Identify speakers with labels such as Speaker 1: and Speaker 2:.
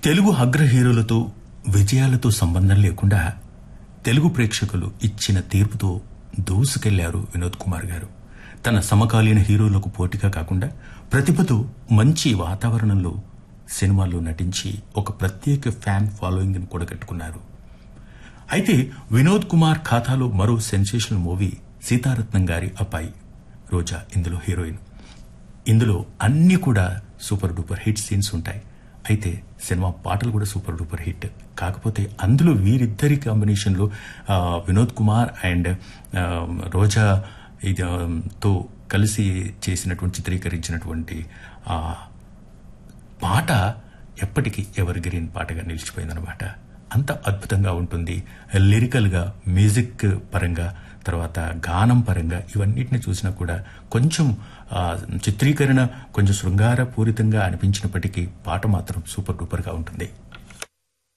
Speaker 1: తెలుగు అగ్ర హీరోలతో విజయాలతో సంబంధం లేకుండా తెలుగు ప్రేక్షకులు ఇచ్చిన తీర్పుతో దూసుకెళ్లారు వినోద్ కుమార్ గారు తన సమకాలీన హీరోలకు పోటీగా కాకుండా ప్రతిభతో మంచి వాతావరణంలో సినిమాల్లో నటించి ఒక ప్రత్యేక ఫ్యాన్ ఫాలోయింగ్ ని కూడగట్టుకున్నారు అయితే వినోద్ కుమార్ ఖాతాలో మరో సెన్సేషనల్ మూవీ సీతారత్నం గారి అబ్బాయి రోజా ఇందులో హీరోయిన్ ఇందులో అన్ని కూడా సూపర్ డూపర్ హిట్ సీన్స్ ఉంటాయి అయితే సినిమా పాటలు కూడా సూపర్ డూపర్ హిట్ కాకపోతే అందులో వీరిద్దరి కాంబినేషన్లో ఆ, వినోద్ కుమార్ అండ్ ఆ, రోజా ఇది, ఆ, తో కలిసి చేసినటువంటి చిత్రీకరించినటువంటి ఆ పాట ఎప్పటికీ ఎవర్ గ్రీన్ పాటగా నిలిచిపోయిందనమాట అంత అద్భుతంగా ఉంటుంది లిరికల్ గా మ్యూజిక్ పరంగా తర్వాత గానం పరంగా ఇవన్నిటిని చూసినా కూడా కొంచెం ఆ, చిత్రీకరణ కొంచెం శృంగారపూరితంగా అనిపించినప్పటికీ పాట మాత్రం సూపర్ డూపర్ గా ఉంటుంది